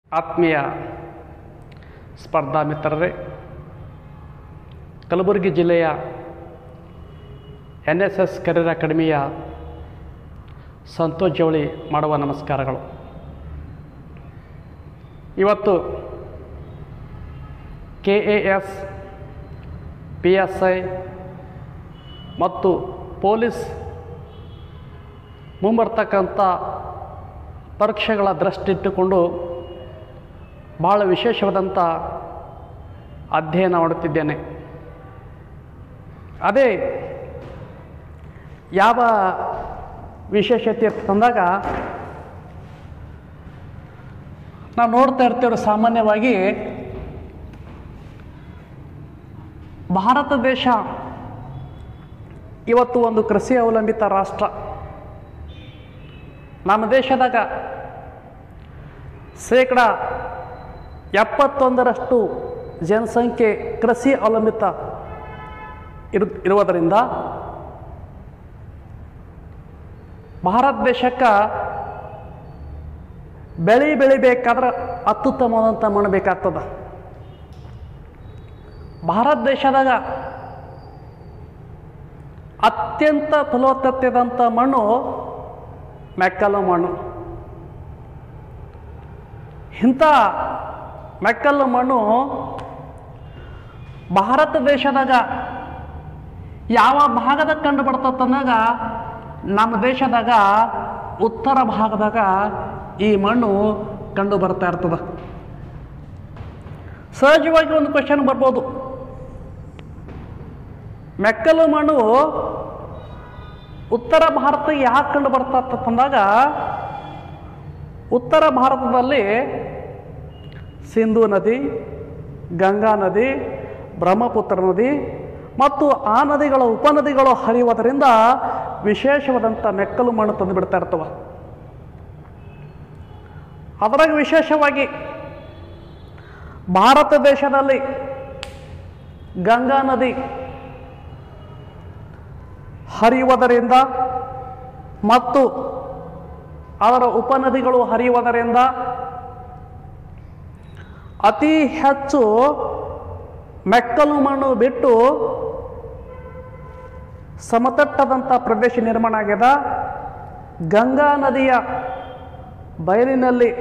ಆತ್ಮೀಯ ಸ್ಪರ್ಧಾ ಮಿತ್ರರೇ ಕಲಬುರಗಿ ಜಿಲ್ಲೆಯ ಎನ್ ಎಸ್ ಎಸ್ ಕರಿಯರ್ ಅಕಾಡೆಮಿಯ ಸಂತೋಷ್ ಜವಳಿ ಮಾಡುವ ನಮಸ್ಕಾರಗಳು ಇವತ್ತು K A S P S I ಮತ್ತು ಪೊಲೀಸ್ ಮುಂಬರ್ತಕ್ಕಂಥ ಪರೀಕ್ಷೆಗಳ ದೃಷ್ಟಿಟ್ಟುಕೊಂಡು ಭಾಳ ವಿಶೇಷವಾದಂಥ ಅಧ್ಯಯನ ಮಾಡುತ್ತಿದ್ದೇನೆ ಅದೇ ಯಾವ ವಿಶೇಷತೆ ತಂದಾಗ ನಾವು ನೋಡ್ತಾ ಇರ್ತೇವೆ ಸಾಮಾನ್ಯವಾಗಿ ಭಾರತ ದೇಶ ಇವತ್ತು ಒಂದು ಕೃಷಿ ಅವಲಂಬಿತ ರಾಷ್ಟ್ರ ನಮ್ಮ ದೇಶದಾಗ ಶೇಕಡ ಎಪ್ಪತ್ತೊಂದರಷ್ಟು ಜನಸಂಖ್ಯೆ ಕೃಷಿ ಅವಲಂಬಿತ ಇರು ಇರುವುದರಿಂದ ಭಾರತ ದೇಶಕ್ಕೆ ಬೆಳೆ ಬೆಳಿಬೇಕಾದ್ರೆ ಅತ್ಯುತ್ತಮವಾದಂಥ ಮಣ್ಣು ಬೇಕಾಗ್ತದೆ ಭಾರತ ದೇಶದಾಗ ಅತ್ಯಂತ ಫಲವತ್ತತೆಯಾದಂಥ ಮಣ್ಣು ಮೆಕ್ಕಲು ಮಣ್ಣು ಇಂಥ ಮೆಕ್ಕಲು ಮಣ್ಣು ಭಾರತ ದೇಶದಾಗ ಯಾವ ಭಾಗದಾಗ ಕಂಡು ಬರ್ತದಂದಾಗ ನಮ್ಮ ದೇಶದಾಗ ಉತ್ತರ ಭಾಗದಾಗ ಈ ಮಣ್ಣು ಕಂಡು ಬರ್ತಾ ಇರ್ತದೆ ಸಹಜವಾಗಿ ಒಂದು ಕ್ವಶನ್ ಬರ್ಬೋದು ಮೆಕ್ಕಲು ಮಣ್ಣು ಉತ್ತರ ಭಾರತ ಯಾಕೆ ಕಂಡು ಬರ್ತಾ ಅಂತಂದಾಗ ಉತ್ತರ ಭಾರತದಲ್ಲಿ ಸಿಂಧು ನದಿ ಗಂಗಾ ನದಿ ಬ್ರಹ್ಮಪುತ್ರ ನದಿ ಮತ್ತು ಆ ನದಿಗಳ ಉಪನದಿಗಳು ಹರಿಯುವುದರಿಂದ ವಿಶೇಷವಾದಂಥ ಮೆಕ್ಕಲು ಮಣ್ಣು ತಂದು ಬಿಡ್ತಾ ಇರ್ತವೆ ಅದರಾಗ ವಿಶೇಷವಾಗಿ ಭಾರತ ದೇಶದಲ್ಲಿ ಗಂಗಾ ನದಿ ಹರಿಯುವುದರಿಂದ ಮತ್ತು ಅದರ ಉಪನದಿಗಳು ಹರಿಯುವುದರಿಂದ ಅತಿ ಹೆಚ್ಚು ಮೆಕ್ಕಲು ಮಣ್ಣು ಬಿಟ್ಟು ಸಮತಟ್ಟದಂಥ ಪ್ರದೇಶ ನಿರ್ಮಾಣ ಆಗ್ಯದ ಗಂಗಾ ನದಿಯ ಬಯಲಿನಲ್ಲಿ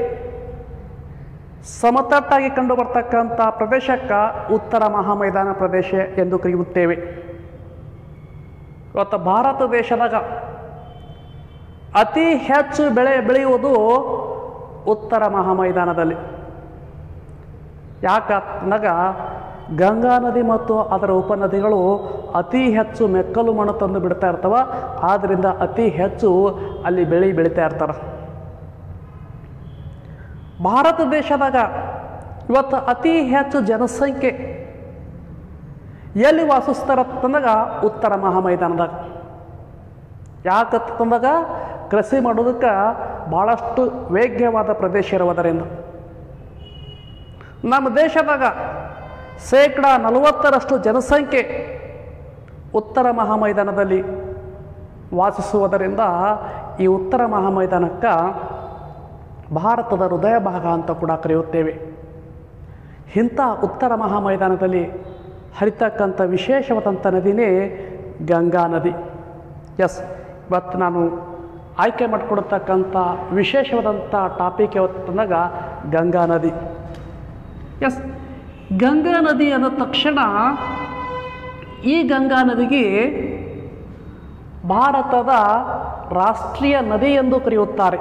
ಸಮತಟ್ಟಾಗಿ ಕಂಡು ಬರ್ತಕ್ಕಂಥ ಪ್ರದೇಶಕ್ಕೆ ಉತ್ತರ ಮಹಾಮೈದಾನ ಪ್ರದೇಶ ಎಂದು ಕರೆಯುತ್ತೇವೆ ಇವತ್ತು ಭಾರತ ದೇಶದಾಗ ಅತಿ ಹೆಚ್ಚು ಬೆಳೆ ಬೆಳೆಯುವುದು ಉತ್ತರ ಮಹಾಮೈದಾನದಲ್ಲಿ ಯಾಕಂದಾಗ ಗಂಗಾ ನದಿ ಮತ್ತು ಅದರ ಉಪನದಿಗಳು ಅತಿ ಹೆಚ್ಚು ಮೆಕ್ಕಲು ಮಣ್ಣು ತಂದು ಬಿಡ್ತಾ ಇರ್ತವ ಆದ್ದರಿಂದ ಅತಿ ಹೆಚ್ಚು ಅಲ್ಲಿ ಬೆಳೆ ಬೆಳೀತಾ ಇರ್ತಾರೆ ಭಾರತ ದೇಶದಾಗ ಇವತ್ತು ಅತಿ ಹೆಚ್ಚು ಜನಸಂಖ್ಯೆ ಎಲ್ಲಿ ವಾಸಿಸ್ತಾರತ್ತಂದಾಗ ಉತ್ತರ ಮಹಾಮೈದಾನದಾಗ ಯಾಕತ್ತಂದಾಗ ಕೃಷಿ ಮಾಡೋದಕ್ಕೆ ಭಾಳಷ್ಟು ವೇಗ್ಯವಾದ ಪ್ರದೇಶ ಇರುವುದರಿಂದ ನಮ್ಮ ದೇಶದಾಗ ಶೇಕಡ ನಲವತ್ತರಷ್ಟು ಜನಸಂಖ್ಯೆ ಉತ್ತರ ಮಹಾಮೈದಾನದಲ್ಲಿ ವಾಸಿಸುವುದರಿಂದ ಈ ಉತ್ತರ ಮಹಾಮೈದಾನಕ್ಕೆ ಭಾರತದ ಹೃದಯ ಭಾಗ ಅಂತ ಕೂಡ ಕರೆಯುತ್ತೇವೆ ಇಂಥ ಉತ್ತರ ಮಹಾಮೈದಾನದಲ್ಲಿ ಹರಿತಕ್ಕಂಥ ವಿಶೇಷವಾದಂಥ ನದಿನೇ ಗಂಗಾ ನದಿ ಎಸ್ ಇವತ್ತು ನಾನು ಆಯ್ಕೆ ಮಾಡಿಕೊಡ್ತಕ್ಕಂಥ ವಿಶೇಷವಾದಂಥ ಟಾಪಿಕ್ ಯಾವತ್ತಂದಾಗ ಗಂಗಾ ನದಿ ಎಸ್ ಗಂಗಾ ನದಿ ಅಂದ ತಕ್ಷಣ ಈ ಗಂಗಾ ನದಿಗೆ ಭಾರತದ ರಾಷ್ಟ್ರೀಯ ನದಿ ಎಂದು ಕರೆಯುತ್ತಾರೆ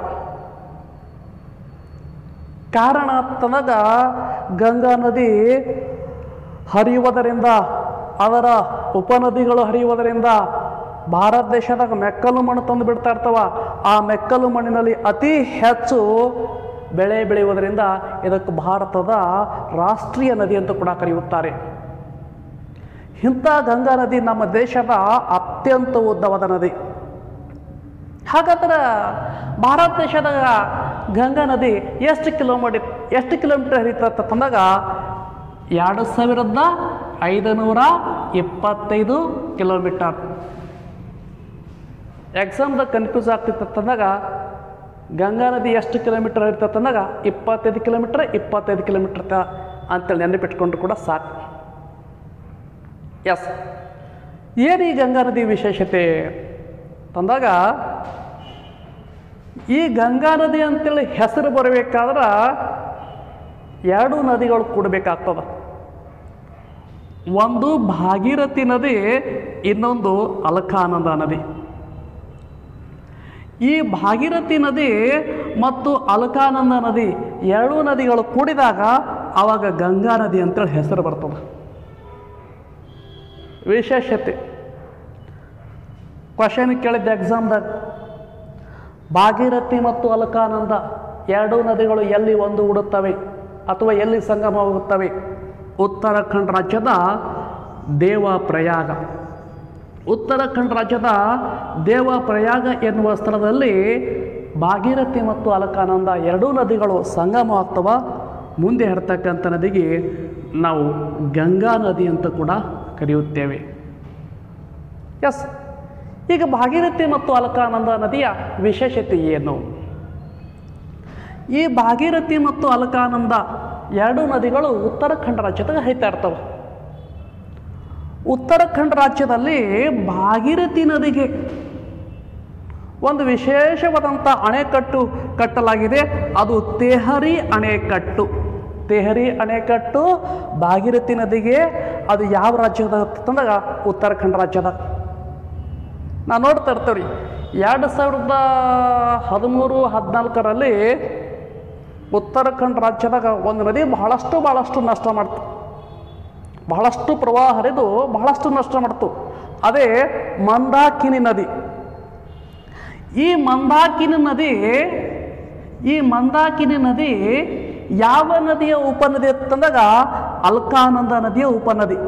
ಕಾರಣ ಅಂತಂದಾಗ ಗಂಗಾ ನದಿ ಹರಿಯುವುದರಿಂದ ಅದರ ಉಪನದಿಗಳು ಹರಿಯುವುದರಿಂದ ಭಾರತ ದೇಶದಾಗ ಮೆಕ್ಕಲು ಮಣ್ಣು ತಂದು ಬಿಡ್ತಾ ಇರ್ತವ ಆ ಮೆಕ್ಕಲು ಮಣ್ಣಿನಲ್ಲಿ ಅತಿ ಹೆಚ್ಚು ಬೆಳೆ ಬೆಳೆಯುವುದರಿಂದ ಇದಕ್ಕೆ ಭಾರತದ ರಾಷ್ಟ್ರೀಯ ನದಿ ಅಂತ ಕೂಡ ಕರೆಯುತ್ತಾರೆ ಇಂಥ ಗಂಗಾ ನದಿ ನಮ್ಮ ದೇಶದ ಅತ್ಯಂತ ಉದ್ದವಾದ ನದಿ ಹಾಗಾದ್ರೆ ಭಾರತ ದೇಶದಾಗ ಗಂಗಾ ನದಿ ಎಷ್ಟು ಕಿಲೋಮೀಟರ್ ಎಷ್ಟು ಕಿಲೋಮೀಟರ್ ಹರಿತತ್ತ ತಂದಾಗ ಎರಡು ಸಾವಿರದ ಐದುನೂರ ಇಪ್ಪತ್ತೈದು ಕಿಲೋಮೀಟರ್ ಎಕ್ಸಾಮ್ದಾಗ ಕನ್ಫ್ಯೂಸ್ ಆಗ್ತಿತ್ತಂದಾಗ ಗಂಗಾ ನದಿ ಎಷ್ಟು ಕಿಲೋಮೀಟರ್ ಇರ್ತೈತೆ ಅಂದಾಗ ಇಪ್ಪತ್ತೈದು ಕಿಲೋಮೀಟ್ರ್ ಇಪ್ಪತ್ತೈದು ಕಿಲೋಮೀಟ್ರ್ ತ ಅಂತೇಳಿ ನೆನಪಿಟ್ಕೊಂಡ್ರು ಕೂಡ ಸಾಕು ಎಸ್ ಏನು ಈ ಗಂಗಾ ನದಿ ವಿಶೇಷತೆ ತಂದಾಗ ಈ ಗಂಗಾ ನದಿ ಅಂತೇಳಿ ಹೆಸರು ಬರಬೇಕಾದ್ರೆ ಎರಡು ನದಿಗಳು ಕೂಡಬೇಕಾಗ್ತದ ಒಂದು ಭಾಗೀರಥಿ ನದಿ ಇನ್ನೊಂದು ಅಲಕಾನಂದ ನದಿ ಈ ಭಾಗೀರಥಿ ನದಿ ಮತ್ತು ಅಲಕಾನಂದ ನದಿ ಎರಡೂ ನದಿಗಳು ಕೂಡಿದಾಗ ಆವಾಗ ಗಂಗಾ ನದಿ ಅಂತೇಳಿ ಹೆಸರು ಬರ್ತದೆ ವಿಶೇಷತೆ ಕ್ವಶನ್ ಕೇಳಿದ್ದೆ ಎಕ್ಸಾಮ್ದಾಗ ಭಾಗೀರಥಿ ಮತ್ತು ಅಲಕಾನಂದ ಎರಡೂ ನದಿಗಳು ಎಲ್ಲಿ ಒಂದು ಉಡುತ್ತವೆ ಅಥವಾ ಎಲ್ಲಿ ಸಂಗಮವಾಗುತ್ತವೆ ಉತ್ತರಾಖಂಡ್ ರಾಜ್ಯದ ದೇವಪ್ರಯಾಗ ಉತ್ತರಾಖಂಡ್ ರಾಜ್ಯದ ದೇವಪ್ರಯಾಗ ಎನ್ನುವ ಸ್ಥಳದಲ್ಲಿ ಭಾಗೀರಥಿ ಮತ್ತು ಅಲಕಾನಂದ ಎರಡೂ ನದಿಗಳು ಸಂಗಮವಾಗ್ತವ ಮುಂದೆ ಹರಿತಕ್ಕಂಥ ನದಿಗೆ ನಾವು ಗಂಗಾ ನದಿ ಅಂತ ಕೂಡ ಕರೆಯುತ್ತೇವೆ ಎಸ್ ಈಗ ಭಾಗೀರಥಿ ಮತ್ತು ಅಲಕಾನಂದ ನದಿಯ ವಿಶೇಷತೆ ಏನು ಈ ಭಾಗೀರಥಿ ಮತ್ತು ಅಲಕಾನಂದ ಎರಡು ನದಿಗಳು ಉತ್ತರಾಖಂಡ ರಾಜ್ಯದಾಗ ಹರಿತಾ ಇರ್ತವೆ ಉತ್ತರಾಖಂಡ ರಾಜ್ಯದಲ್ಲಿ ಭಾಗೀರಥಿ ನದಿಗೆ ಒಂದು ವಿಶೇಷವಾದಂಥ ಅಣೆಕಟ್ಟು ಕಟ್ಟಲಾಗಿದೆ ಅದು ತೆಹರಿ ಅಣೆಕಟ್ಟು ತೆಹರಿ ಅಣೆಕಟ್ಟು ಭಾಗೀರಥಿ ನದಿಗೆ ಅದು ಯಾವ ರಾಜ್ಯದ ತಂದಾಗ ಉತ್ತರಾಖಂಡ ರಾಜ್ಯದ ನಾವು ನೋಡ್ತಾ ಇರ್ತೇವ್ರಿ ಎರಡು ಸಾವಿರದ ಹದಿಮೂರು ಹದಿನಾಲ್ಕರಲ್ಲಿ ಉತ್ತರಾಖಂಡ ರಾಜ್ಯದಾಗ ಒಂದು ನದಿ ಬಹಳಷ್ಟು ಬಹಳಷ್ಟು ನಷ್ಟ ಮಾಡ್ತು ಬಹಳಷ್ಟು ಪ್ರವಾಹ ಹರಿದು ಬಹಳಷ್ಟು ನಷ್ಟ ಮಾಡ್ತು ಅದೇ ಮಂದಾಕಿನಿ ನದಿ ಈ ಮಂದಾಕಿನಿ ನದಿ ಈ ಮಂದಾಕಿನಿ ನದಿ ಯಾವ ನದಿಯ ಉಪನದಿ ಅಂತಂದಾಗ ಅಲ್ಕಾನಂದ ನದಿಯ ಉಪನದಿ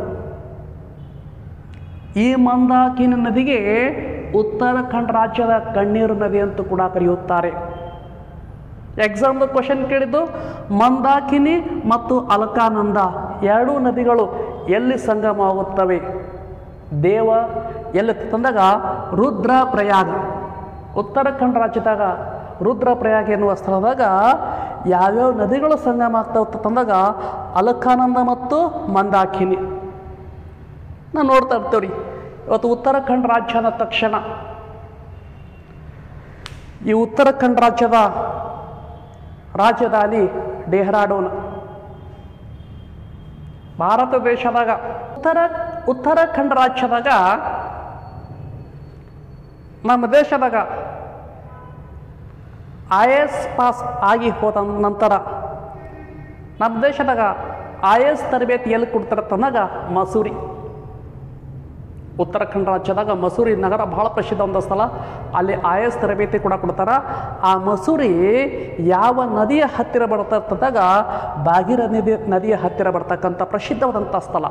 ಈ ಮಂದಾಕಿನಿ ನದಿಗೆ ಉತ್ತರಾಖಂಡ ರಾಜ್ಯದ ಕಣ್ಣೀರು ನದಿ ಅಂತ ಕೂಡ ಕರೆಯುತ್ತಾರೆ ಎಕ್ಸಾಮ್ದು ಕ್ವಶನ್ ಕೇಳಿದ್ದು ಮಂದಾಕಿನಿ ಮತ್ತು ಅಲಕಾನಂದ ಎರಡೂ ನದಿಗಳು ಎಲ್ಲಿ ಸಂಗಮವಾಗುತ್ತವೆ ದೇವ ಎಲ್ಲಿ ತಂದಾಗ ರುದ್ರಪ್ರಯಾಗ ಉತ್ತರಾಖಂಡ ರಾಜ್ಯದಾಗ ರುದ್ರಪ್ರಯಾಗ ಎನ್ನುವ ಸ್ಥಳದಾಗ ಯಾವ್ಯಾವ ನದಿಗಳು ಸಂಗಮ ಆಗ್ತಾವ ತಂದಾಗ ಅಲಕಾನಂದ ಮತ್ತು ಮಂದಾಕಿನಿ ನಾವು ನೋಡ್ತಾ ಇರ್ತೇವ್ರಿ ಇವತ್ತು ಉತ್ತರಾಖಂಡ ರಾಜ್ಯ ಅಂದ ತಕ್ಷಣ ಈ ಉತ್ತರಾಖಂಡ ರಾಜ್ಯದ ರಾಜಧಾನಿ ಡೆಹ್ರಾಡೂನ್ ಭಾರತ ದೇಶದಾಗ ಉತ್ತರ ಉತ್ತರಾಖಂಡ ರಾಜ್ಯದಾಗ ನಮ್ಮ ದೇಶದಾಗ ಐ ಎಸ್ ಪಾಸ್ ಆಗಿ ಹೋದ ನಂತರ ನಮ್ಮ ದೇಶದಾಗ ಐ ಎಸ್ ತರಬೇತಿ ಎಲ್ಲಿ ಕೊಡ್ತಾರೆ ತನ್ನಾಗ ಮಸೂರಿ ಉತ್ತರಾಖಂಡ ರಾಜ್ಯದಾಗ ಮಸೂರಿ ನಗರ ಬಹಳ ಪ್ರಸಿದ್ಧ ಒಂದು ಸ್ಥಳ ಅಲ್ಲಿ ಐ ಎಸ್ ತರಬೇತಿ ಕೂಡ ಕೊಡ್ತಾರ ಆ ಮಸೂರಿ ಯಾವ ನದಿಯ ಹತ್ತಿರ ಬರ್ತಕ್ಕಂತಾಗ ಭಾಗೀರ ನದಿ ನದಿಯ ಹತ್ತಿರ ಬರ್ತಕ್ಕಂಥ ಪ್ರಸಿದ್ಧವಾದಂಥ ಸ್ಥಳ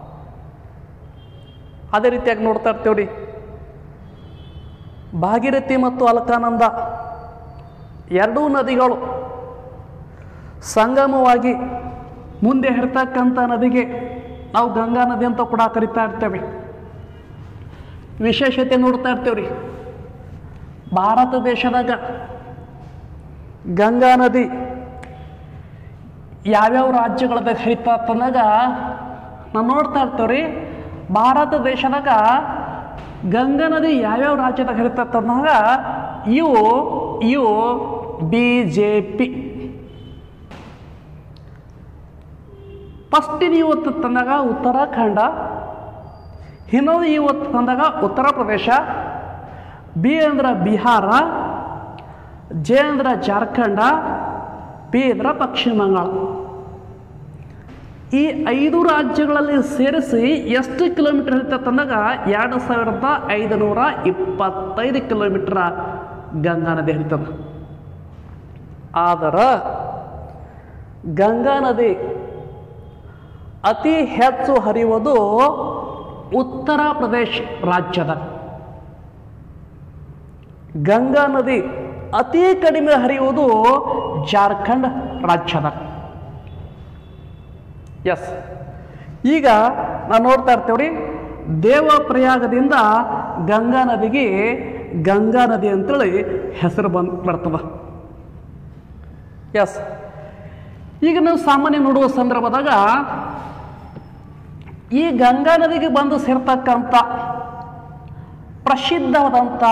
ಅದೇ ರೀತಿಯಾಗಿ ನೋಡ್ತಾ ಇರ್ತೀವ್ರಿ ಭಾಗೀರಥಿ ಮತ್ತು ಅಲಕಾನಂದ ಎರಡೂ ನದಿಗಳು ಸಂಗಮವಾಗಿ ಮುಂದೆ ಹರಿತಕ್ಕಂಥ ನದಿಗೆ ನಾವು ಗಂಗಾ ನದಿ ಅಂತ ಕೂಡ ಕರಿತಾ ಇರ್ತೇವೆ ವಿಶೇಷತೆ ನೋಡ್ತಾ ಇರ್ತೇವ್ರಿ ಭಾರತ ದೇಶದಾಗ ಗಂಗಾ ನದಿ ಯಾವ್ಯಾವ ರಾಜ್ಯಗಳದಾಗ ಹರಿತಾ ತನ್ನಾಗ ನಾವು ನೋಡ್ತಾ ಇರ್ತೇವ್ರಿ ಭಾರತ ದೇಶದಾಗ ಗಂಗಾ ನದಿ ಯಾವ್ಯಾವ ರಾಜ್ಯದಾಗ ಹರಿತಾ ತನ್ನಾಗ ಇವು ಇವು ಬಿ ಜೆ ಪಿ ಫಸ್ಟ್ ಇವತ್ತು ತಂದಾಗ ಉತ್ತರಾಖಂಡ ಇನ್ನೊಂದು ಇವತ್ತು ತಂದಾಗ ಉತ್ತರ ಪ್ರದೇಶ ಬಿ ಅಂದ್ರೆ ಬಿಹಾರ ಜೆ ಅಂದ್ರೆ ಜಾರ್ಖಂಡ ಪಿ ಅಂದ್ರೆ ಪಶ್ಚಿಮ ಬಂಗಾಳ ಈ ಐದು ರಾಜ್ಯಗಳಲ್ಲಿ ಸೇರಿಸಿ ಎಷ್ಟು ಕಿಲೋಮೀಟರ್ ಇರುತ್ತೆ ತಂದಾಗ ಎರಡು ಸಾವಿರದ ಐದುನೂರ ಇಪ್ಪತ್ತೈದು ಕಿಲೋಮೀಟರ್ ಗಂಗಾ ನದಿ ಹರಿತದ ಆದ್ರೆ ಗಂಗಾ ನದಿ ಅತಿ ಹೆಚ್ಚು ಹರಿಯುವುದು ಉತ್ತರ ಪ್ರದೇಶ್ ರಾಜ್ಯದ ಗಂಗಾ ನದಿ ಅತಿ ಕಡಿಮೆ ಹರಿಯುವುದು ಜಾರ್ಖಂಡ್ ರಾಜ್ಯದ ಎಸ್ ಈಗ ನಾವು ನೋಡ್ತಾ ಇರ್ತೇವ್ರಿ ದೇವಪ್ರಯಾಗದಿಂದ ಗಂಗಾ ನದಿಗೆ ಗಂಗಾ ನದಿ ಅಂತೇಳಿ ಹೆಸರು ಬಂದ್ ಬರ್ತದ ಎಸ್ ಈಗ ನಾವು ಸಾಮಾನ್ಯ ನೋಡುವ ಸಂದರ್ಭದಾಗ ಈ ಗಂಗಾ ನದಿಗೆ ಬಂದು ಸೇರ್ತಕ್ಕಂಥ ಪ್ರಸಿದ್ಧವಾದಂಥ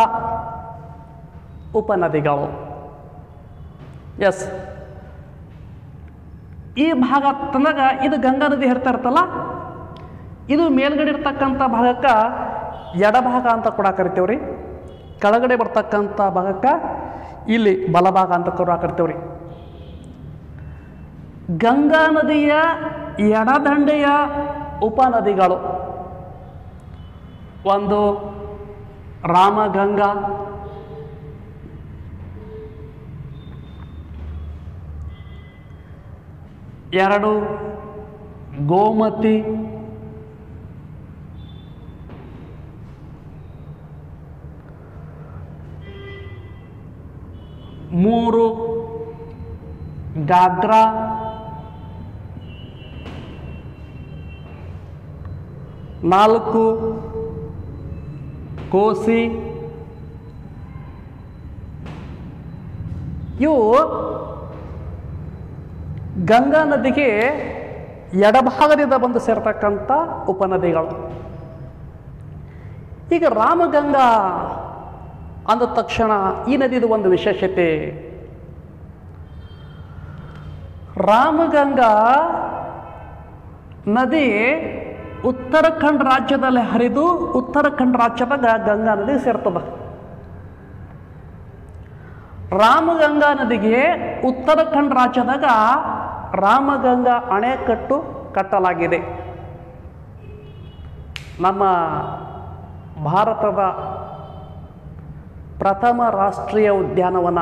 ಉಪನದಿಗಳು ಎಸ್ ಈ ಭಾಗ ತಂದಾಗ ಇದು ಗಂಗಾ ನದಿ ಹೇಳ್ತಾ ಇರ್ತಲ್ಲ ಇದು ಮೇಲ್ಗಡೆ ಇರ್ತಕ್ಕಂಥ ಭಾಗಕ್ಕೆ ಎಡಭಾಗ ಅಂತ ಕೂಡ ಕರಿತೇವ್ರಿ ಕೆಳಗಡೆ ಬರ್ತಕ್ಕಂಥ ಭಾಗಕ್ಕೆ ಇಲ್ಲಿ ಬಲಭಾಗ ಅಂತ ಕೂಡ ಕರಿತೇವ್ರಿ ಗಂಗಾ ನದಿಯ ಎಡದಂಡೆಯ ಉಪನದಿಗಳು ಒಂದು ರಾಮಗಂಗಾ ಎರಡು ಗೋಮತಿ ಮೂರು ಗಾಗ್ರಾ ನಾಲ್ಕು ಕೋಸಿ ಇವು ಗಂಗಾ ನದಿಗೆ ಎಡಭಾಗದಿಂದ ಬಂದು ಸೇರ್ತಕ್ಕಂಥ ಉಪನದಿಗಳು ಈಗ ರಾಮಗಂಗಾ ಅಂದ ತಕ್ಷಣ ಈ ನದಿದು ಒಂದು ವಿಶೇಷತೆ ರಾಮಗಂಗಾ ನದಿ ಉತ್ತರಾಖಂಡ್ ರಾಜ್ಯದಲ್ಲಿ ಹರಿದು ಉತ್ತರಾಖಂಡ್ ರಾಜ್ಯದಾಗ ಗಂಗಾ ನದಿ ಸೇರ್ತದ ರಾಮಗಂಗಾ ನದಿಗೆ ಉತ್ತರಾಖಂಡ್ ರಾಜ್ಯದಾಗ ರಾಮಗಂಗಾ ಅಣೆಕಟ್ಟು ಕಟ್ಟಲಾಗಿದೆ ನಮ್ಮ ಭಾರತದ ಪ್ರಥಮ ರಾಷ್ಟ್ರೀಯ ಉದ್ಯಾನವನ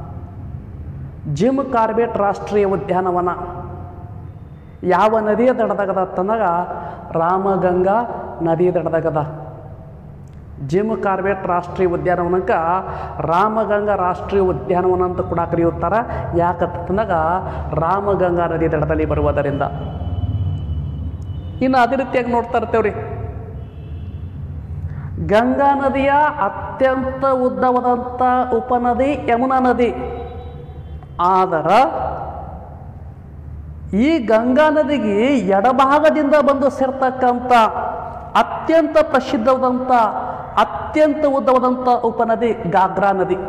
ಜಿಮ್ ಕಾರ್ಬೆಟ್ ರಾಷ್ಟ್ರೀಯ ಉದ್ಯಾನವನ ಯಾವ ನದಿಯ ದಡದಾಗದ ಅಂತಂದಾಗ ರಾಮಗಂಗಾ ನದಿ ದಡದಾಗದ ಜಿಮ್ ಕಾರ್ಬೆಟ್ ರಾಷ್ಟ್ರೀಯ ಉದ್ಯಾನವನಕ್ಕೆ ರಾಮಗಂಗಾ ರಾಷ್ಟ್ರೀಯ ಉದ್ಯಾನವನ ಅಂತ ಕೂಡ ಕರೆಯುತ್ತಾರೆ ಯಾಕಂತಂದಾಗ ರಾಮಗಂಗಾ ನದಿ ದಡದಲ್ಲಿ ಬರುವುದರಿಂದ ಇನ್ನು ಅದೇ ರೀತಿಯಾಗಿ ನೋಡ್ತಾ ಇರ್ತೇವ್ರಿ ಗಂಗಾ ನದಿಯ ಅತ್ಯಂತ ಉದ್ದವಾದಂಥ ಉಪನದಿ ಯಮುನಾ ನದಿ ಆದರ ಈ ಗಂಗಾ ನದಿಗೆ ಎಡಭಾಗದಿಂದ ಬಂದು ಸೇರ್ತಕ್ಕಂಥ ಅತ್ಯಂತ ಪ್ರಸಿದ್ಧವಾದಂಥ ಅತ್ಯಂತ ಉದ್ದವಾದಂಥ ಉಪನದಿ ಗಾಗ್ರಾ ನದಿ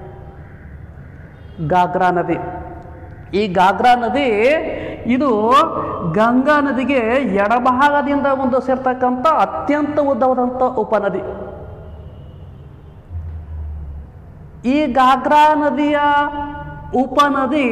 ಗಾಗ್ರಾ ನದಿ ಈ ಗಾಗ್ರಾ ನದಿ ಇದು ಗಂಗಾ ನದಿಗೆ ಎಡಭಾಗದಿಂದ ಒಂದು ಸೇರ್ತಕ್ಕಂಥ ಅತ್ಯಂತ ಉದ್ದವಾದಂಥ ಉಪನದಿ ಈ ಗಾಗ್ರಾ ನದಿಯ ಉಪನದಿ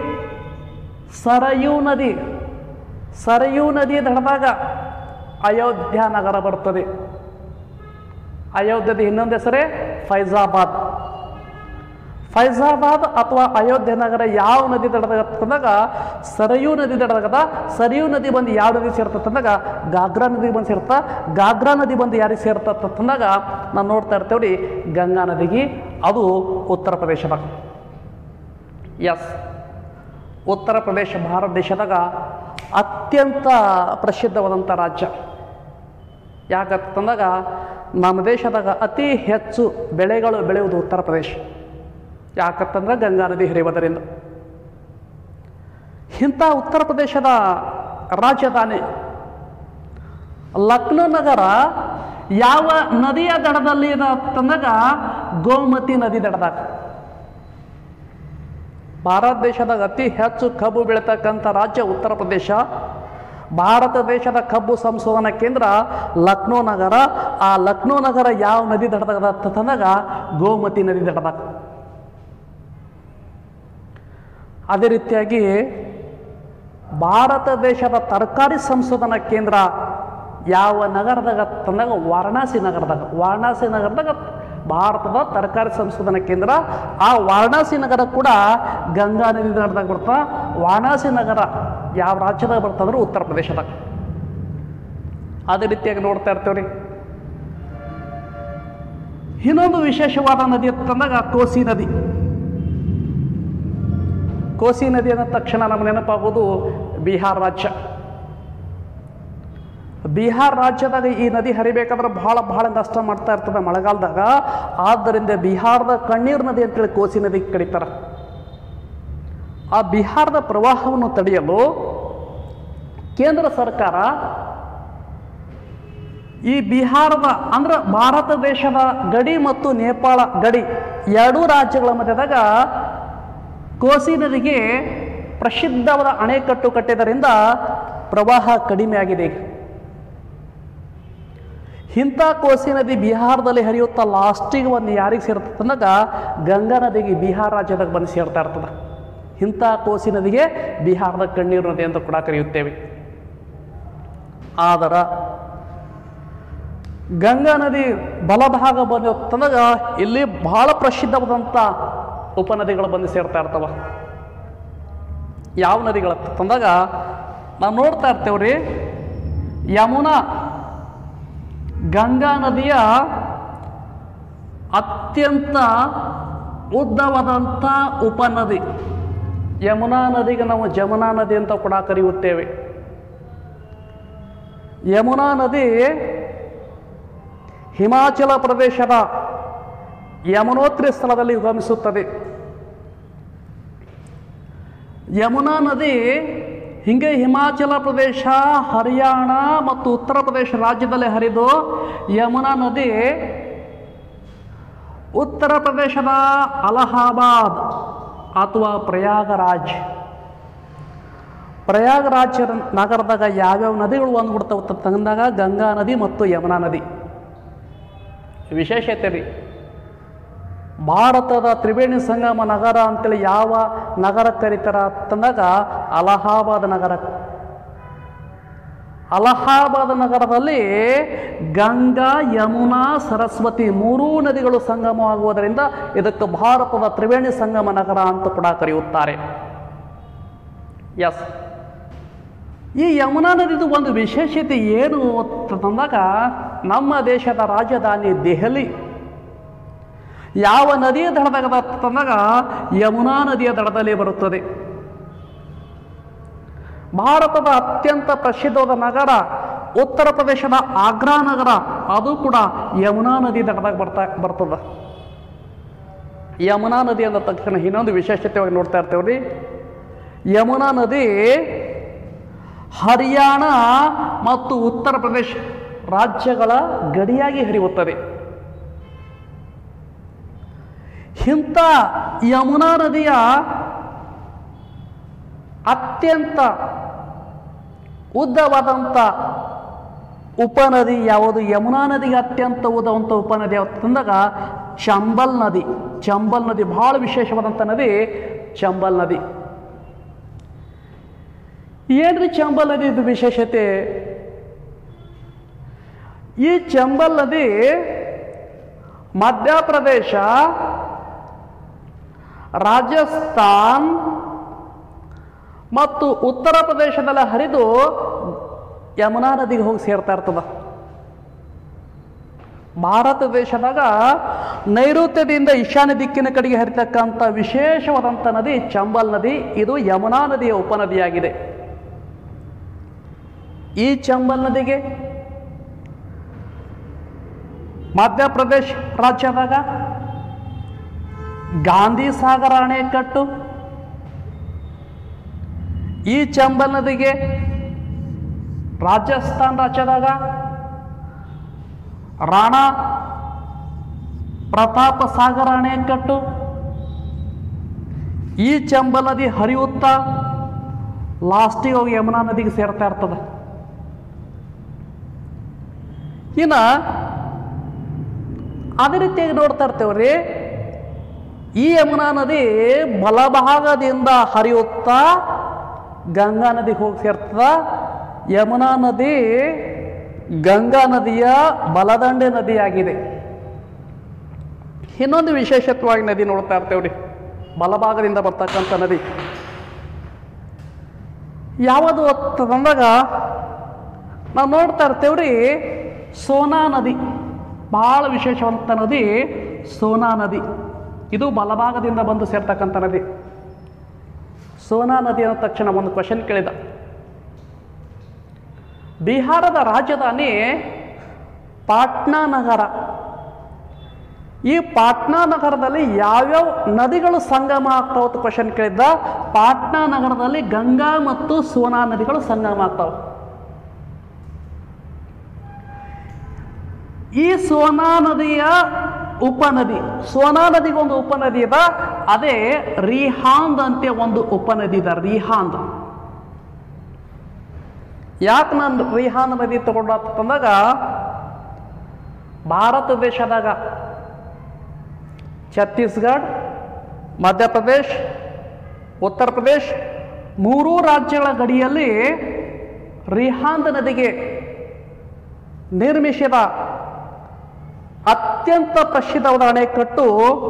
ಸರಯೂ ನದಿ ಸರಯೂ ನದಿ ದಡದಾಗ ಅಯೋಧ್ಯ ನಗರ ಬರ್ತದೆ ಅಯೋಧ್ಯದ ಇನ್ನೊಂದು ಹೆಸರೇ ಫೈಜಾಬಾದ್ ಫೈಜಾಬಾದ್ ಅಥವಾ ಅಯೋಧ್ಯೆ ನಗರ ಯಾವ ನದಿ ದಡದಾಗ ತಂದಾಗ ಸರಯೂ ನದಿ ದಡದಾಗದ ಸರಯೂ ನದಿ ಬಂದು ಯಾವ ನದಿ ಸೇರ್ತದೆ ಅಂದಾಗ ಗಾಗ್ರಾ ನದಿ ಬಂದು ಸೇರ್ತಾ ಗಾಗ್ರಾ ನದಿ ಬಂದು ಯಾರಿಗೆ ಸೇರ್ತದೆ ಅಂತಂದಾಗ ನಾವು ನೋಡ್ತಾ ಇರ್ತೇವ್ರಿ ಗಂಗಾ ನದಿಗೆ ಅದು ಉತ್ತರ ಪ್ರದೇಶದಾಗ ಎಸ್ ಉತ್ತರ ಪ್ರದೇಶ ಭಾರತ ದೇಶದಾಗ ಅತ್ಯಂತ ಪ್ರಸಿದ್ಧವಾದಂಥ ರಾಜ್ಯ ಯಾಕಂತಂದಾಗ ನಮ್ಮ ದೇಶದಾಗ ಅತಿ ಹೆಚ್ಚು ಬೆಳೆಗಳು ಬೆಳೆಯುವುದು ಉತ್ತರ ಪ್ರದೇಶ ಯಾಕಂತಂದ್ರೆ ಗಂಗಾ ನದಿ ಹರಿಯುವುದರಿಂದ ಇಂಥ ಉತ್ತರ ಪ್ರದೇಶದ ರಾಜಧಾನಿ ಲಕ್ನೋ ನಗರ ಯಾವ ನದಿಯ ದಡದಲ್ಲಿ ಇದೆ ಅಂತಂದಾಗ ಗೋಮತಿ ನದಿ ದಡದಾಗ ಭಾರತ ದೇಶದಾಗ ಅತಿ ಹೆಚ್ಚು ಕಬ್ಬು ಬೆಳೀತಕ್ಕಂಥ ರಾಜ್ಯ ಉತ್ತರ ಪ್ರದೇಶ ಭಾರತ ದೇಶದ ಕಬ್ಬು ಸಂಶೋಧನಾ ಕೇಂದ್ರ ಲಕ್ನೋ ನಗರ ಆ ಲಕ್ನೋ ನಗರ ಯಾವ ನದಿ ದಡದಾಗ ತಂದಾಗ ಗೋಮತಿ ನದಿ ದಡದಾಗ ಅದೇ ರೀತಿಯಾಗಿ ಭಾರತ ದೇಶದ ತರಕಾರಿ ಸಂಶೋಧನಾ ಕೇಂದ್ರ ಯಾವ ನಗರದಾಗ ತಂದಾಗ ವಾರಣಾಸಿ ನಗರದಾಗ ವಾರಣಾಸಿ ನಗರದಾಗ ಭಾರತದ ತರಕಾರಿ ಸಂಶೋಧನಾ ಕೇಂದ್ರ ಆ ವಾರಣಾಸಿ ನಗರ ಕೂಡ ಗಂಗಾ ನದಿ ದಡದಾಗ ಬರ್ತಾ ವಾರಣಾಸಿ ನಗರ ಯಾವ ರಾಜ್ಯದಾಗ ಬರ್ತಂದ್ರೆ ಉತ್ತರ ಪ್ರದೇಶದಾಗ ಅದೇ ರೀತಿಯಾಗಿ ನೋಡ್ತಾ ಇರ್ತೇವ್ರಿ ಇನ್ನೊಂದು ವಿಶೇಷವಾದ ನದಿ ಅಂತಂದಾಗ ಕೋಸಿ ನದಿ ಕೋಸಿ ನದಿ ಅಂದ ತಕ್ಷಣ ನಮ್ಗೆ ನೆನಪಾಗೋದು ಬಿಹಾರ್ ರಾಜ್ಯ ಬಿಹಾರ್ ರಾಜ್ಯದಾಗ ಈ ನದಿ ಹರಿಬೇಕಾದ್ರೆ ಬಹಳ ಬಹಳ ನಷ್ಟ ಮಾಡ್ತಾ ಇರ್ತದೆ ಮಳೆಗಾಲದಾಗ ಆದ್ದರಿಂದ ಬಿಹಾರದ ಕಣ್ಣೀರು ನದಿ ಅಂತೇಳಿ ಕೋಸಿ ನದಿ ಕರೀತಾರೆ ಆ ಬಿಹಾರದ ಪ್ರವಾಹವನ್ನು ತಡೆಯಲು ಕೇಂದ್ರ ಸರ್ಕಾರ ಈ ಬಿಹಾರದ ಅಂದ್ರೆ ಭಾರತ ದೇಶದ ಗಡಿ ಮತ್ತು ನೇಪಾಳ ಗಡಿ ಎರಡೂ ರಾಜ್ಯಗಳ ಮಧ್ಯದಾಗ ಕೋಸಿ ನದಿಗೆ ಪ್ರಸಿದ್ಧವಾದ ಅಣೆಕಟ್ಟು ಕಟ್ಟಿದ್ದರಿಂದ ಪ್ರವಾಹ ಕಡಿಮೆ ಆಗಿದೆ ಈಗ ಇಂಥ ಕೋಸಿ ನದಿ ಬಿಹಾರದಲ್ಲಿ ಹರಿಯುತ್ತಾ ಲಾಸ್ಟಿಗೆ ಒಂದು ಯಾರಿಗೆ ಸೇರ್ತದೆ ಅಂದಾಗ ಗಂಗಾ ನದಿಗೆ ಬಿಹಾರ ರಾಜ್ಯದಾಗ ಬಂದು ಸೇರ್ತಾ ಇರ್ತದೆ ಇಂಥ ಕೋಸಿ ನದಿಗೆ ಬಿಹಾರದ ಕಣ್ಣೀರು ನದಿ ಅಂತ ಕೂಡ ಕರೆಯುತ್ತೇವೆ ಆದರ ಗಂಗಾ ನದಿ ಬಲಭಾಗ ಬಂದಿರ್ತಂದಾಗ ಇಲ್ಲಿ ಬಹಳ ಪ್ರಸಿದ್ಧವಾದಂಥ ಉಪನದಿಗಳು ಬಂದು ಸೇರ್ತಾ ಇರ್ತವ ಯಾವ ನದಿಗಳ ತಂದಾಗ ನಾವು ನೋಡ್ತಾ ಇರ್ತೇವ್ರಿ ಯಮುನಾ ಗಂಗಾ ನದಿಯ ಅತ್ಯಂತ ಉದ್ದವಾದಂಥ ಉಪನದಿ ಯಮುನಾ ನದಿಗೆ ನಾವು ಜಮುನಾ ನದಿ ಅಂತ ಕೂಡ ಕರೆಯುತ್ತೇವೆ ಯಮುನಾ ನದಿ ಹಿಮಾಚಲ ಪ್ರದೇಶದ ಯಮುನೋತ್ರಿ ಸ್ಥಳದಲ್ಲಿ ಉಗಮಿಸುತ್ತದೆ ಯಮುನಾ ನದಿ ಹಿಂಗೆ ಹಿಮಾಚಲ ಪ್ರದೇಶ ಹರಿಯಾಣ ಮತ್ತು ಉತ್ತರ ಪ್ರದೇಶ ರಾಜ್ಯದಲ್ಲಿ ಹರಿದು ಯಮುನಾ ನದಿ ಉತ್ತರ ಪ್ರದೇಶದ ಅಲಹಾಬಾದ್ ಅಥವಾ ಪ್ರಯಾಗರಾಜ್ ಪ್ರಯಾಗರಾಜ್ ನಗರದಾಗ ಯಾವ್ಯಾವ ನದಿಗಳು ಬಂದ್ಬಿಡ್ತಾವ ತಂದಾಗ ಗಂಗಾ ನದಿ ಮತ್ತು ಯಮುನಾ ನದಿ ವಿಶೇಷತೆ ರೀ ಭಾರತದ ತ್ರಿವೇಣಿ ಸಂಗಮ ನಗರ ಅಂತೇಳಿ ಯಾವ ನಗರ ಕರೀತಾರ ಅಂತಂದಾಗ ಅಲಹಾಬಾದ್ ನಗರ ಅಲಹಾಬಾದ್ ನಗರದಲ್ಲಿ ಗಂಗಾ ಯಮುನಾ ಸರಸ್ವತಿ ಮೂರೂ ನದಿಗಳು ಸಂಗಮವಾಗುವುದರಿಂದ ಇದಕ್ಕೆ ಭಾರತದ ತ್ರಿವೇಣಿ ಸಂಗಮ ನಗರ ಅಂತ ಕೂಡ ಕರೆಯುತ್ತಾರೆ ಎಸ್ ಈ ಯಮುನಾ ನದಿದು ಒಂದು ವಿಶೇಷತೆ ಏನು ಅಂತಂದಾಗ ನಮ್ಮ ದೇಶದ ರಾಜಧಾನಿ ದೆಹಲಿ ಯಾವ ನದಿಯ ದಡದಾಗ ತಂದಾಗ ಯಮುನಾ ನದಿಯ ದಡದಲ್ಲಿ ಬರುತ್ತದೆ ಭಾರತದ ಅತ್ಯಂತ ಪ್ರಸಿದ್ಧವಾದ ನಗರ ಉತ್ತರ ಪ್ರದೇಶದ ಆಗ್ರಾ ನಗರ ಅದು ಕೂಡ ಯಮುನಾ ನದಿ ದಡದಾಗ ಬರ್ತಾ ಬರ್ತದ ಯಮುನಾ ನದಿ ಅಂದ ತಕ್ಷಣ ಇನ್ನೊಂದು ವಿಶೇಷತೆಯಾಗಿ ನೋಡ್ತಾ ಇರ್ತೇವ್ರಿ ಯಮುನಾ ನದಿ ಹರಿಯಾಣ ಮತ್ತು ಉತ್ತರ ಪ್ರದೇಶ ರಾಜ್ಯಗಳ ಗಡಿಯಾಗಿ ಹರಿಯುತ್ತದೆ ಇಂಥ ಯಮುನಾ ನದಿಯ ಅತ್ಯಂತ ಉದ್ದವಾದಂಥ ಉಪನದಿ ಯಾವುದು ಯಮುನಾ ನದಿಗೆ ಅತ್ಯಂತ ಉದ್ದವಂಥ ಉಪನದಿ ಯಾವುದು ತಂದಾಗ ಚಂಬಲ್ ನದಿ ಚಂಬಲ್ ನದಿ ಬಹಳ ವಿಶೇಷವಾದಂಥ ನದಿ ಚಂಬಲ್ ನದಿ ಏನ್ರಿ ಚಂಬಲ್ ನದಿ ಇದು ವಿಶೇಷತೆ ಈ ಚಂಬಲ್ ನದಿ ಮಧ್ಯಪ್ರದೇಶ ರಾಜಸ್ಥಾನ್ ಮತ್ತು ಉತ್ತರ ಪ್ರದೇಶದಲ್ಲಿ ಹರಿದು ಯಮುನಾ ನದಿಗೆ ಹೋಗಿ ಸೇರ್ತಾ ಇರ್ತದ ಭಾರತ ದೇಶದಾಗ ನೈಋತ್ಯದಿಂದ ಈಶಾನ್ಯ ದಿಕ್ಕಿನ ಕಡೆಗೆ ಹರಿತಕ್ಕಂಥ ವಿಶೇಷವಾದಂಥ ನದಿ ಚಂಬಲ್ ನದಿ ಇದು ಯಮುನಾ ನದಿಯ ಉಪನದಿಯಾಗಿದೆ ಈ ಚಂಬಲ್ ನದಿಗೆ ಮಧ್ಯಪ್ರದೇಶ ರಾಜ್ಯದಾಗ ಗಾಂಧಿ ಸಾಗರ ಅಣೆಕಟ್ಟು ಈ ಚಂಬಲ್ ನದಿಗೆ ರಾಜಸ್ಥಾನ್ ರಾಜ್ಯದಾಗ ರಾಣಾ ಪ್ರತಾಪ ಸಾಗರ ಅಣೆಕಟ್ಟು ಈ ಚಂಬಲ್ ನದಿ ಹರಿಯುತ್ತಾ ಲಾಸ್ಟಿಗೆ ಹೋಗಿ ಯಮುನಾ ನದಿಗೆ ಸೇರ್ತಾ ಇರ್ತದೆ ಇನ್ನು ಅದೇ ರೀತಿಯಾಗಿ ನೋಡ್ತಾ ಇರ್ತೇವ್ರಿ ಈ ಯಮುನಾ ನದಿ ಬಲಭಾಗದಿಂದ ಹರಿಯುತ್ತಾ ಗಂಗಾ ನದಿಗೆ ಹೋಗಿ ಸೇರ್ತದ ಯಮುನಾ ನದಿ ಗಂಗಾ ನದಿಯ ಬಲದಂಡೆ ನದಿಯಾಗಿದೆ ಇನ್ನೊಂದು ವಿಶೇಷತ್ವವಾಗಿ ನದಿ ನೋಡ್ತಾ ಇರ್ತೇವ್ರಿ ಬಲಭಾಗದಿಂದ ಬರ್ತಕ್ಕಂಥ ನದಿ ಯಾವುದು ಅಂತಂದಾಗ ನಾವು ನೋಡ್ತಾ ಇರ್ತೇವ್ರಿ ಸೋನಾ ನದಿ ಭಾಳ ವಿಶೇಷವಂತ ನದಿ ಸೋನಾ ನದಿ ಇದು ಬಲಭಾಗದಿಂದ ಬಂದು ಸೇರ್ತಕ್ಕಂಥ ನದಿ ಸೋನಾ ನದಿ ಅಂದ ತಕ್ಷಣ ಒಂದು ಕ್ವಶನ್ ಕೇಳಿದ ಬಿಹಾರದ ರಾಜಧಾನಿ ಪಾಟ್ನಾ ನಗರ ಈ ಪಾಟ್ನಾ ನಗರದಲ್ಲಿ ಯಾವ್ಯಾವ ನದಿಗಳು ಸಂಗಮ ಆಗ್ತಾವ ಅಂತ ಕ್ವಶನ್ ಕೇಳಿದ್ದ ಪಾಟ್ನಾ ನಗರದಲ್ಲಿ ಗಂಗಾ ಮತ್ತು ಸೋನಾ ನದಿಗಳು ಸಂಗಮ ಆಗ್ತಾವ ಈ ಸೋನಾ ನದಿಯ ಉಪನದಿ ಸೋನಾ ನದಿಗೆ ಒಂದು ಉಪನದಿ ಇದೆ ಅದೇ ರಿಹಾಂದ್ ಅಂತ ಒಂದು ಉಪನದಿ ಇದೆ ರಿಹಾಂದ್ ಯಾಕೆ ನಾನು ರಿಹಾನ್ ನದಿ ತಗೊಂಡಂದಾಗ ಭಾರತ ದೇಶದಾಗ ಛತ್ತೀಸ್ಗಢ ಮಧ್ಯಪ್ರದೇಶ್ ಉತ್ತರ ಪ್ರದೇಶ್ ಮೂರೂ ರಾಜ್ಯಗಳ ಗಡಿಯಲ್ಲಿ ರಿಹಾಂದ್ ನದಿಗೆ ನಿರ್ಮಿಸಿದ ಅತ್ಯಂತ ಪ್ರಸಿದ್ಧವಾದ ಅಣೆಕಟ್ಟು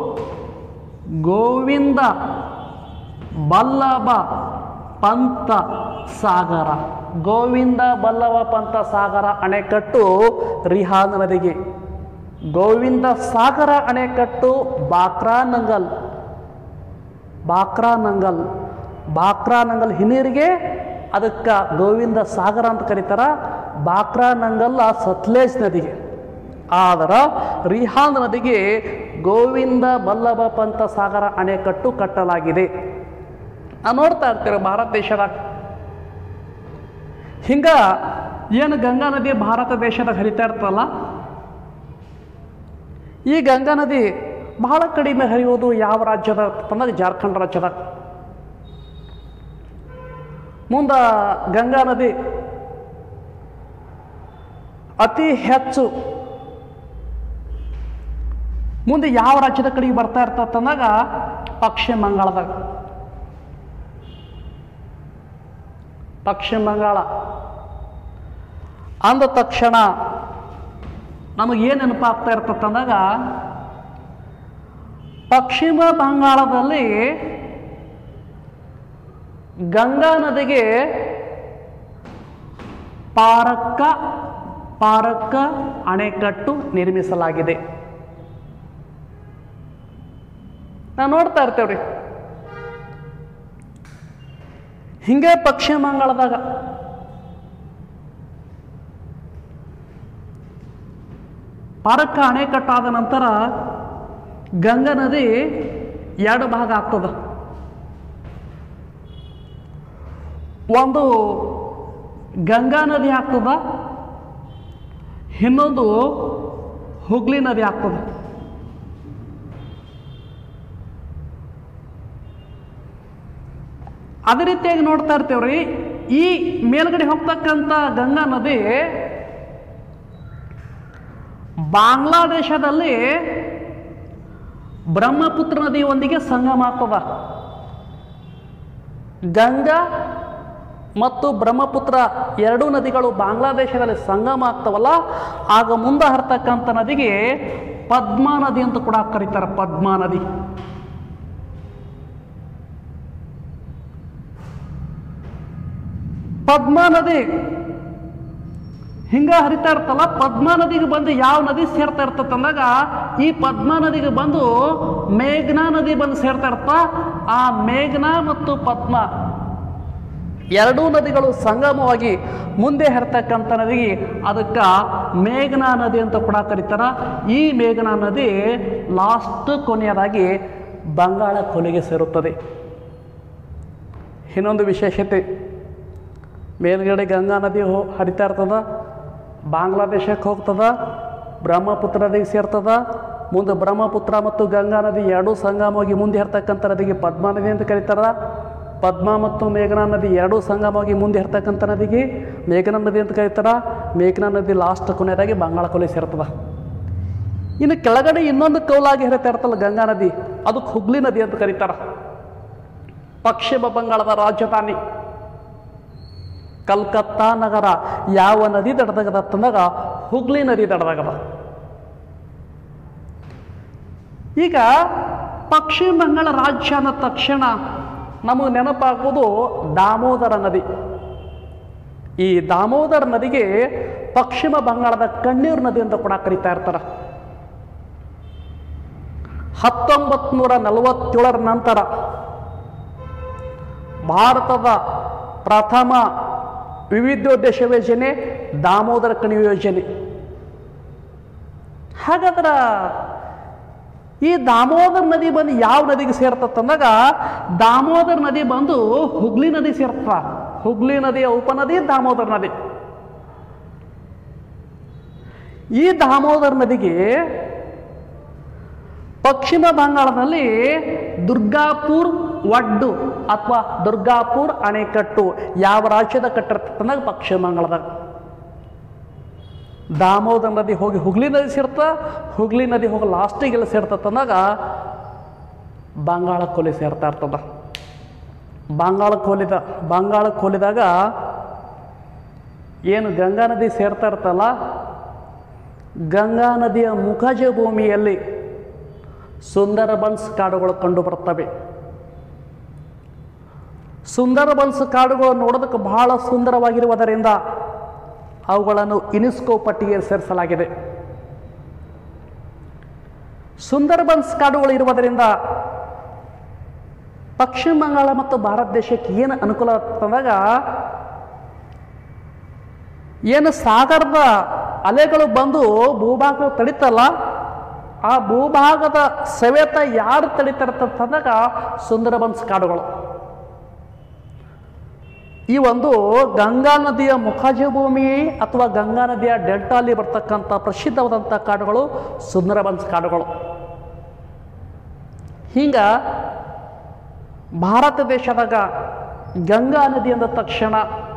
ಗೋವಿಂದ ಬಲ್ಲಭ ಪಂತ ಸಾಗರ ಗೋವಿಂದ ಬಲ್ಲಭ ಪಂತ ಸಾಗರ ಅಣೆಕಟ್ಟು ರಿಹಾನ್ ನದಿಗೆ ಗೋವಿಂದ ಸಾಗರ ಅಣೆಕಟ್ಟು ಬಾಕ್ರಾನಂಗಲ್ ಬಾಕ್ರಾನಂಗಲ್ ಬಾಕ್ರಾನಂಗಲ್ ಹಿನ್ನೀರಿಗೆ ಅದಕ್ಕೆ ಗೋವಿಂದ ಸಾಗರ ಅಂತ ಕರೀತಾರ ಬಾಕ್ರಾನಂಗಲ್ ಆ ಸತ್ಲೇಜ್ ನದಿಗೆ ಆದ್ರೆ ರಿಹಾನ್ ನದಿಗೆ ಗೋವಿಂದ ಬಲ್ಲಭ ಪಂತ ಸಾಗರ ಅಣೆಕಟ್ಟು ಕಟ್ಟಲಾಗಿದೆ ನಾವು ನೋಡ್ತಾ ಇರ್ತೀವಿ ಭಾರತ ದೇಶದಾಗ ಹಿಂಗ ಏನು ಗಂಗಾ ನದಿ ಭಾರತ ದೇಶದಾಗ ಹರಿತಾ ಇರ್ತಲ್ಲ ಈ ಗಂಗಾ ನದಿ ಬಹಳ ಕಡಿಮೆ ಹರಿಯೋದು ಯಾವ ರಾಜ್ಯದ ಅಂತಂದಾಗ ಜಾರ್ಖಂಡ್ ರಾಜ್ಯದಾಗ ಮುಂದ ಗಂಗಾ ನದಿ ಅತಿ ಹೆಚ್ಚು ಮುಂದೆ ಯಾವ ರಾಜ್ಯದ ಕಡೆಗೆ ಬರ್ತಾ ಇರ್ತಂದಾಗ ಪಶ್ಚಿಮ ಬಂಗಾಳದಾಗ ಪಶ್ಚಿಮ ಬಂಗಾಳ ಅಂದ ತಕ್ಷಣ ನಮಗೇನು ನೆನಪಾಗ್ತಾ ಇರ್ತಂದಾಗ ಪಶ್ಚಿಮ ಬಂಗಾಳದಲ್ಲಿ ಗಂಗಾ ನದಿಗೆ ಪಾರಕ್ಕ ಪಾರಕ್ಕ ಅಣೆಕಟ್ಟು ನಿರ್ಮಿಸಲಾಗಿದೆ ನಾವು ನೋಡ್ತಾ ಇರ್ತೇವ್ರಿ ಹಿಂಗೆ ಪಶ್ಚಿಮ ಬಂಗಾಳದಾಗ ಪಾರಕ್ಕ ಅಣೆಕಟ್ಟಾದ ನಂತರ ಗಂಗಾ ನದಿ ಎರಡು ಭಾಗ ಆಗ್ತದ ಒಂದು ಗಂಗಾ ನದಿ ಆಗ್ತದ ಇನ್ನೊಂದು ಹುಗ್ಲಿ ನದಿ ಆಗ್ತದೆ ಅದೇ ರೀತಿಯಾಗಿ ನೋಡ್ತಾ ಇರ್ತೇವ್ರಿ ಈ ಮೇಲ್ಗಡೆ ಹೋಗ್ತಕ್ಕಂಥ ಗಂಗಾ ನದಿ ಬಾಂಗ್ಲಾದೇಶದಲ್ಲಿ ಬ್ರಹ್ಮಪುತ್ರ ನದಿಯೊಂದಿಗೆ ಸಂಗಮ ಆಗ್ತದ ಗಂಗಾ ಮತ್ತು ಬ್ರಹ್ಮಪುತ್ರ ಎರಡೂ ನದಿಗಳು ಬಾಂಗ್ಲಾದೇಶದಲ್ಲಿ ಸಂಗಮ ಆಗ್ತವಲ್ಲ ಆಗ ಮುಂದೆ ಹರ್ತಕ್ಕಂಥ ನದಿಗೆ ಪದ್ಮಾ ನದಿ ಅಂತ ಕೂಡ ಕರೀತಾರೆ ಪದ್ಮಾ ನದಿ ಪದ್ಮಾ ನದಿ ಹಿಂಗ ಹರಿತಾ ಇರ್ತಲ್ಲ ಪದ್ಮಾ ನದಿಗೆ ಬಂದು ಯಾವ ನದಿ ಸೇರ್ತಾ ಇರ್ತದೆ ಅಂದಾಗ ಈ ಪದ್ಮಾ ನದಿಗೆ ಬಂದು ಮೇಘನಾ ನದಿ ಬಂದು ಸೇರ್ತಾ ಇರ್ತ ಆ ಮೇಘನಾ ಮತ್ತು ಪದ್ಮ ಎರಡೂ ನದಿಗಳು ಸಂಗಮವಾಗಿ ಮುಂದೆ ಹರಿತಕ್ಕಂಥ ನದಿಗೆ ಅದಕ್ಕೆ ಮೇಘನಾ ನದಿ ಅಂತ ಕೂಡ ಕರೀತಾರ ಈ ಮೇಘನಾ ನದಿ ಲಾಸ್ಟ್ ಕೊನೆಯದಾಗಿ ಬಂಗಾಳ ಕೊನೆಗೆ ಸೇರುತ್ತದೆ ಇನ್ನೊಂದು ವಿಶೇಷತೆ ಮೇಲ್ಗಡೆ ಗಂಗಾ ನದಿ ಹೋ ಹರಿತಾ ಇರ್ತದ ಬಾಂಗ್ಲಾದೇಶಕ್ಕೆ ಹೋಗ್ತದ ಬ್ರಹ್ಮಪುತ್ರ ನದಿಗೆ ಸೇರ್ತದ ಮುಂದೆ ಬ್ರಹ್ಮಪುತ್ರ ಮತ್ತು ಗಂಗಾ ನದಿ ಎರಡೂ ಸಂಗಮವಾಗಿ ಮುಂದೆ ಹರ್ತಕ್ಕಂಥ ನದಿಗೆ ಪದ್ಮಾ ನದಿ ಅಂತ ಕರೀತಾರ ಪದ್ಮಾ ಮತ್ತು ಮೇಘನಾ ನದಿ ಎರಡೂ ಸಂಗಮವಾಗಿ ಮುಂದೆ ಹರ್ತಕ್ಕಂಥ ನದಿಗೆ ಮೇಘನಾ ನದಿ ಅಂತ ಕರೀತಾರ ಮೇಘನಾ ನದಿ ಲಾಸ್ಟ್ ಕೊನೆಯದಾಗಿ ಬಂಗಾಳ ಕೊನೆ ಸೇರ್ತದ ಇನ್ನು ಕೆಳಗಡೆ ಇನ್ನೊಂದು ಕೌಲಾಗಿ ಹರಿತಾ ಇರ್ತಲ್ಲ ಗಂಗಾ ನದಿ ಅದಕ್ಕೆ ಹುಗ್ಲಿ ನದಿ ಅಂತ ಕರೀತಾರ ಪಶ್ಚಿಮ ಬಂಗಾಳದ ರಾಜಧಾನಿ ಕಲ್ಕತ್ತಾ ನಗರ ಯಾವ ನದಿ ದಡದಾಗದ ಅಂತಂದಾಗ ಹುಗ್ಲಿ ನದಿ ದಡದಾಗದ ಈಗ ಪಶ್ಚಿಮ ಬಂಗಾಳ ರಾಜ್ಯ ಅಂದ ತಕ್ಷಣ ನಮಗೆ ನೆನಪಾಗುವುದು ದಾಮೋದರ ನದಿ ಈ ದಾಮೋದರ ನದಿಗೆ ಪಶ್ಚಿಮ ಬಂಗಾಳದ ಕಣ್ಣೀರು ನದಿ ಅಂತ ಕೂಡ ಕರೀತಾ ಇರ್ತಾರ ಹತ್ತೊಂಬತ್ತು ನೂರ ನಲವತ್ತೇಳರ ನಂತರ ಭಾರತದ ಪ್ರಥಮ ವಿವಿಧೋದ್ದೇಶ ಯೋಜನೆ ದಾಮೋದರ ಕಣಿವೆ ಯೋಜನೆ ಹಾಗಾದ್ರೆ ಈ ದಾಮೋದರ್ ನದಿ ಬಂದು ಯಾವ ನದಿಗೆ ಸೇರ್ತಂದಾಗ ದಾಮೋದರ್ ನದಿ ಬಂದು ಹುಗ್ಲಿ ನದಿ ಸೇರ್ತ ಹುಗ್ಲಿ ನದಿಯ ಉಪನದಿ ದಾಮೋದರ್ ನದಿ ಈ ದಾಮೋದರ್ ನದಿಗೆ ಪಶ್ಚಿಮ ಬಂಗಾಳದಲ್ಲಿ ದುರ್ಗಾಪುರ್ ಒಡ್ಡು ಅಥವಾ ದುರ್ಗಾಪುರ್ ಅಣೆಕಟ್ಟು ಯಾವ ರಾಜ್ಯದ ಕಟ್ಟಿರ್ತಂದಾಗ ಪಶ್ಚಿಮ ಬಂಗಾಳದಾಗ ದಾಮೋದರ್ ನದಿ ಹೋಗಿ ಹುಗ್ಲಿ ನದಿ ಸೇರ್ತ ಹುಗ್ಲಿ ನದಿ ಹೋಗಿ ಲಾಸ್ಟಿಗೆಲ್ಲ ಸೇರ್ತಂದಾಗ ಬಂಗಾಳ ಕೊಲಿ ಸೇರ್ತಾ ಇರ್ತದ ಬಂಗಾಳಕ್ಕೆ ಹೋಲಿದ ಬಂಗಾಳಕ್ಕೆ ಹೋಲಿದಾಗ ಏನು ಗಂಗಾ ನದಿ ಸೇರ್ತಾ ಇರ್ತಲ್ಲ ಗಂಗಾ ನದಿಯ ಮುಖಜ ಭೂಮಿಯಲ್ಲಿ ಸುಂದರಬನ್ಸ್ ಕಾಡುಗಳು ಕಂಡು ಬರ್ತವೆ ಸುಂದರಬನ್ಸ್ ಕಾಡುಗಳು ನೋಡೋದಕ್ಕೆ ಬಹಳ ಸುಂದರವಾಗಿರುವುದರಿಂದ ಅವುಗಳನ್ನು ಯುನೆಸ್ಕೋ ಪಟ್ಟಿಗೆ ಸೇರಿಸಲಾಗಿದೆ ಸುಂದರಬನ್ಸ್ ಕಾಡುಗಳು ಇರುವುದರಿಂದ ಪಶ್ಚಿಮ ಬಂಗಾಳ ಮತ್ತು ಭಾರತ ದೇಶಕ್ಕೆ ಏನು ಅನುಕೂಲ ಅಂತಂದಾಗ ಏನು ಸಾಗರದ ಅಲೆಗಳು ಬಂದು ಭೂಭಾಗ ತಡಿತಲ್ಲ ಆ ಭೂಭಾಗದ ಸವೆತ ಯಾರು ತಡಿತಾರಂತಂದಾಗ ಸುಂದರಬನ್ಸ್ ಕಾಡುಗಳು ಈ ಒಂದು ಗಂಗಾ ನದಿಯ ಮುಖಜ ಭೂಮಿ ಅಥವಾ ಗಂಗಾ ನದಿಯ ಡೆಲ್ಟಾ ಅಲ್ಲಿ ಬರ್ತಕ್ಕಂಥ ಪ್ರಸಿದ್ಧವಾದಂಥ ಕಾಡುಗಳು ಸುಂದರಬನ್ಸ್ ಕಾಡುಗಳು ಹಿಂಗ ಭಾರತ ದೇಶದಾಗ ಗಂಗಾ ನದಿ ಅಂದ ತಕ್ಷಣ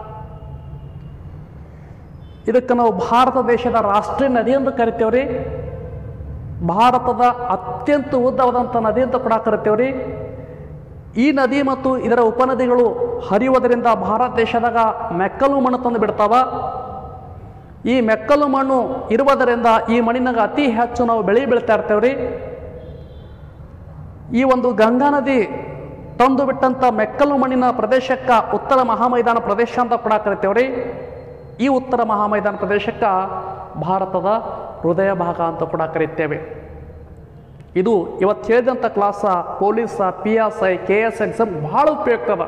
ಇದಕ್ಕೆ ನಾವು ಭಾರತ ದೇಶದ ರಾಷ್ಟ್ರೀಯ ನದಿ ಎಂದು ಕರಿತೇವ್ರಿ ಭಾರತದ ಅತ್ಯಂತ ಉದ್ದವಾದಂಥ ನದಿ ಅಂತ ಕೂಡ ಕರಿತೇವ್ರಿ ಈ ನದಿ ಮತ್ತು ಇದರ ಉಪನದಿಗಳು ಹರಿಯುವುದರಿಂದ ಭಾರತ ದೇಶದಾಗ ಮೆಕ್ಕಲು ಮಣ್ಣು ತಂದು ಬಿಡ್ತಾವ ಈ ಮೆಕ್ಕಲು ಮಣ್ಣು ಇರುವುದರಿಂದ ಈ ಮಣ್ಣಿನಾಗ ಅತಿ ಹೆಚ್ಚು ನಾವು ಬೆಳೆ ಬೆಳಿತಾ ಇರ್ತೇವ್ರಿ ಈ ಒಂದು ಗಂಗಾ ನದಿ ತಂದು ಬಿಟ್ಟಂಥ ಮೆಕ್ಕಲು ಮಣ್ಣಿನ ಪ್ರದೇಶಕ್ಕೆ ಉತ್ತರ ಮಹಾಮೈದಾನ ಪ್ರದೇಶ ಅಂತ ಕೂಡ ಕರಿತೇವ್ರಿ ಈ ಉತ್ತರ ಮಹಾಮೈದಾನ ಪ್ರದೇಶಕ್ಕೆ ಭಾರತದ ಹೃದಯ ಭಾಗ ಅಂತ ಕೂಡ ಕರೀತೇವೆ ಇದು ಇವತ್ತು ಹೇಳಿದಂಥ class police P S I K S exam ಭಾಳ ಉಪಯುಕ್ತದ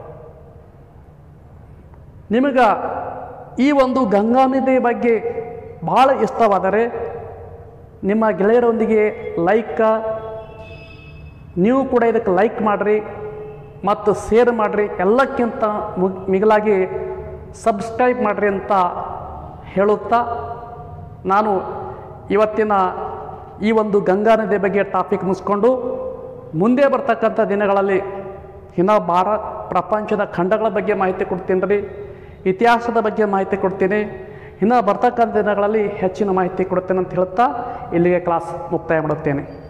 ನಿಮಗೆ ಈ ಒಂದು ಗಂಗಾ ನದಿ ಬಗ್ಗೆ ಭಾಳ ಇಷ್ಟವಾದರೆ ನಿಮ್ಮ ಗೆಳೆಯರೊಂದಿಗೆ ಲೈಕ್ ನೀವು ಕೂಡ ಇದಕ್ಕೆ ಲೈಕ್ ಮಾಡಿರಿ ಮತ್ತು ಶೇರ್ ಮಾಡಿರಿ ಎಲ್ಲಕ್ಕಿಂತ ಮುಗ್- ಮಿಗಿಲಾಗಿ ಸಬ್ಸ್ಕ್ರೈಬ್ ಮಾಡಿರಿ ಅಂತ ಹೇಳುತ್ತಾ ನಾನು ಇವತ್ತಿನ ಈ ಒಂದು ಗಂಗಾ ನದಿ ಬಗ್ಗೆ ಟಾಪಿಕ್ ಮುಗಿಸ್ಕೊಂಡು ಮುಂದೆ ಬರ್ತಕ್ಕಂಥ ದಿನಗಳಲ್ಲಿ ಇನ್ನು ಭಾರ ಪ್ರಪಂಚದ ಖಂಡಗಳ ಬಗ್ಗೆ ಮಾಹಿತಿ ಕೊಡ್ತೀನಿ ರೀ ಇತಿಹಾಸದ ಬಗ್ಗೆ ಮಾಹಿತಿ ಕೊಡ್ತೀನಿ ಇನ್ನು ಬರ್ತಕ್ಕಂಥ ದಿನಗಳಲ್ಲಿ ಹೆಚ್ಚಿನ ಮಾಹಿತಿ ಕೊಡ್ತೇನೆ ಅಂತ ಹೇಳುತ್ತಾ ಇಲ್ಲಿಗೆ ಕ್ಲಾಸ್ ಮುಕ್ತಾಯ ಮಾಡುತ್ತೇನೆ